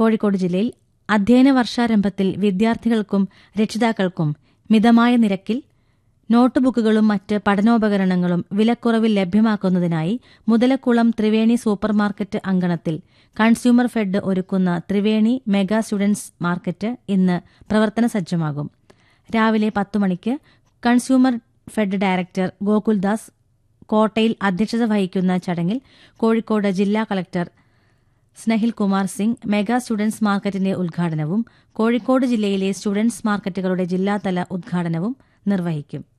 കോഴിക്കോട് ജില്ലയിൽ അധ്യയന വർഷാരംഭത്തിൽ വിദ്യാർത്ഥികൾക്കും രക്ഷിതാക്കൾക്കും മിതമായ നിരക്കിൽ നോട്ട് ബുക്കുകളും മറ്റ് പഠനോപകരണങ്ങളും വിലക്കുറവിൽ ലഭ്യമാക്കുന്നതിനായി മുതലക്കുളം ത്രിവേണി സൂപ്പർമാർക്കറ്റ് അങ്കണത്തിൽ കൺസ്യൂമർ ഫെഡ് ഒരുക്കുന്ന ത്രിവേണി മെഗാ സ്റ്റുഡൻസ് മാർക്കറ്റ് ഇന്ന് പ്രവർത്തന സജ്ജമാകും രാവിലെ പത്തു മണിക്ക് കൺസ്യൂമർ ഫെഡ് ഡയറക്ടർ ഗോകുൽദാസ് കോട്ടയിൽ അധ്യക്ഷത വഹിക്കുന്ന ചടങ്ങിൽ കോഴിക്കോട് ജില്ലാ collector Snehil Kumar Singh mega students മാർക്കറ്റിന്റെ ഉദ്ഘാടനവും കോഴിക്കോട് ജില്ലയിലെ സ്റ്റുഡൻസ് മാർക്കറ്റുകളുടെ ജില്ലാതല ഉദ്ഘാടനവും നിർവഹിക്കും